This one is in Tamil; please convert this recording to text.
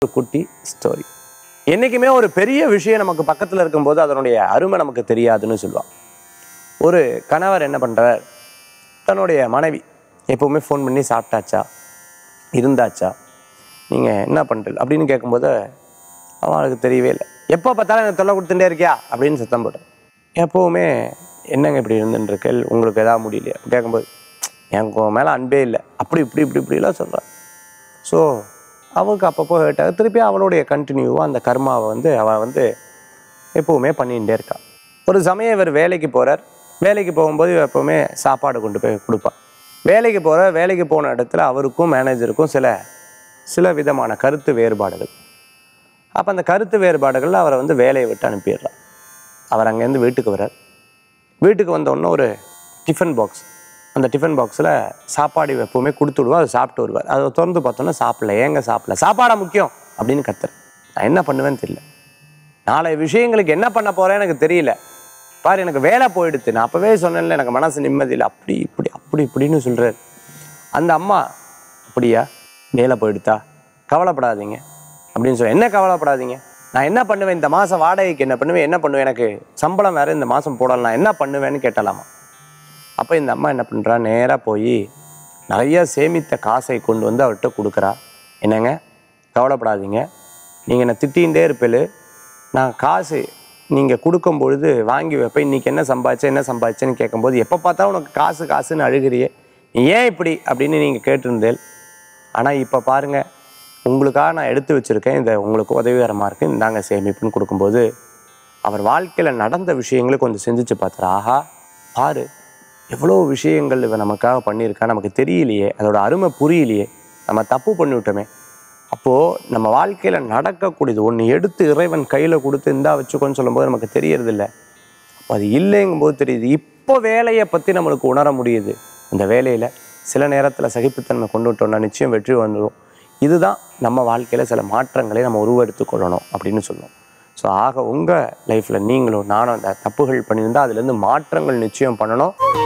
ஒரு குட்டி ஸ்டோரி என்றைக்குமே ஒரு பெரிய விஷயம் நமக்கு பக்கத்தில் இருக்கும்போது அதனுடைய அருமை நமக்கு தெரியாதுன்னு சொல்லுவாள் ஒரு கணவர் என்ன பண்ணுறார் தன்னுடைய மனைவி எப்போவுமே ஃபோன் பண்ணி சாப்பிட்டாச்சா இருந்தாச்சா நீங்கள் என்ன பண்ணுறது அப்படின்னு கேட்கும்போது அவளுக்கு தெரியவே இல்லை எப்போ பார்த்தாலும் எனக்கு தொல்லை கொடுத்துட்டே இருக்கியா அப்படின்னு சத்தம் போட்டேன் எப்போவுமே என்னங்க இப்படி இருந்துருக்கு உங்களுக்கு எதாவது முடியலையா கேட்கும்போது எனக்கு உன் மேலே அன்பே இல்லை அப்படி இப்படி இப்படி இப்படிலாம் சொல்கிறான் ஸோ அவளுக்கு அப்பப்போ ஹேர்ட் ஆகுது திருப்பி அவளுடைய கண்டினியூவாக அந்த கர்மாவை வந்து அவள் வந்து எப்போவுமே பண்ணிகிட்டே இருக்கா ஒரு சமயம் இவர் வேலைக்கு போகிறார் வேலைக்கு போகும்போது இவ எப்போவுமே சாப்பாடு கொண்டு போய் கொடுப்பான் வேலைக்கு போகிற வேலைக்கு போன இடத்துல அவருக்கும் மேனேஜருக்கும் சில சில விதமான கருத்து வேறுபாடுகள் அப்போ அந்த கருத்து வேறுபாடுகளில் அவரை வந்து வேலையை விட்டு அனுப்பிடுறார் அவர் அங்கேருந்து வீட்டுக்கு வர்றார் வீட்டுக்கு வந்த உடனே ஒரு டிஃபன் பாக்ஸ் அந்த டிஃபன் பாக்ஸில் சாப்பாடு எப்போவுமே கொடுத்து விடுவா அதை சாப்பிட்டு வருவார் அதை திறந்து பார்த்தோன்னா சாப்பிடல ஏங்க சாப்பிடல சாப்பாடா முக்கியம் அப்படின்னு கத்துறேன் நான் என்ன பண்ணுவேன்னு தெரியல நாளை விஷயங்களுக்கு என்ன பண்ண போறேன்னு எனக்கு தெரியல பாரு எனக்கு வேலை போயிடுத்து நான் அப்போவே சொன்னேன்ல எனக்கு மனசு நிம்மதி இல்லை அப்படி இப்படி அப்படி இப்படின்னு சொல்கிறார் அந்த அம்மா அப்படியா வேலை போயிடுத்தா கவலைப்படாதீங்க அப்படின்னு சொல்லி என்ன கவலைப்படாதீங்க நான் என்ன பண்ணுவேன் இந்த மாதம் வாடகைக்கு என்ன பண்ணுவேன் என்ன பண்ணுவேன் எனக்கு சம்பளம் வேறு இந்த மாதம் போடலாம் நான் என்ன பண்ணுவேன்னு கேட்டலாமா அப்போ இந்த அம்மா என்ன பண்ணுறா நேராக போய் நிறைய சேமித்த காசை கொண்டு வந்து அவர்கிட்ட கொடுக்குறா என்னங்க கவலைப்படாதீங்க நீங்கள் என்ன திட்டிகிட்டே இருப்பேலு நான் காசு நீங்கள் கொடுக்கும் பொழுது வாங்கி வைப்பேன் இன்றைக்கி என்ன சம்பாதிச்சேன் என்ன சம்பாதிச்சேன்னு கேட்கும்போது எப்போ பார்த்தா உனக்கு காசு காசுன்னு அழுகிறியே நீ ஏன் இப்படி அப்படின்னு நீங்கள் கேட்டிருந்தேன் ஆனால் இப்போ பாருங்கள் உங்களுக்காக நான் எடுத்து வச்சுருக்கேன் இந்த உங்களுக்கு உதவிகரமாக இருக்குது இந்தாங்க சேமிப்புன்னு கொடுக்கும்போது அவர் வாழ்க்கையில் நடந்த விஷயங்களை கொஞ்சம் சிந்திச்சு பார்த்தாரு ஆஹா பாரு எவ்வளோ விஷயங்கள் இவன் நமக்காக பண்ணியிருக்கா நமக்கு தெரியலையே அதோட அருமை புரியலையே நம்ம தப்பு பண்ணிவிட்டோமே அப்போது நம்ம வாழ்க்கையில் நடக்கக்கூடியது ஒன்று எடுத்து இறைவன் கையில் கொடுத்து இந்தா வச்சுக்கோன்னு சொல்லும்போது நமக்கு தெரியறதில்ல அப்போ அது இல்லைங்கும்போது தெரியுது இப்போ வேலையை பற்றி நம்மளுக்கு உணர முடியுது அந்த வேலையில் சில நேரத்தில் சகிப்புத்தன்மை கொண்டு விட்டோம்னா நிச்சயம் வெற்றி வந்துடும் இதுதான் நம்ம வாழ்க்கையில் சில மாற்றங்களை நம்ம உருவெடுத்து கொள்ளணும் அப்படின்னு சொல்லுவோம் ஸோ ஆக உங்கள் லைஃப்பில் நீங்களும் நானும் அந்த தப்புகள் பண்ணியிருந்தால் அதுலேருந்து மாற்றங்கள் நிச்சயம் பண்ணணும்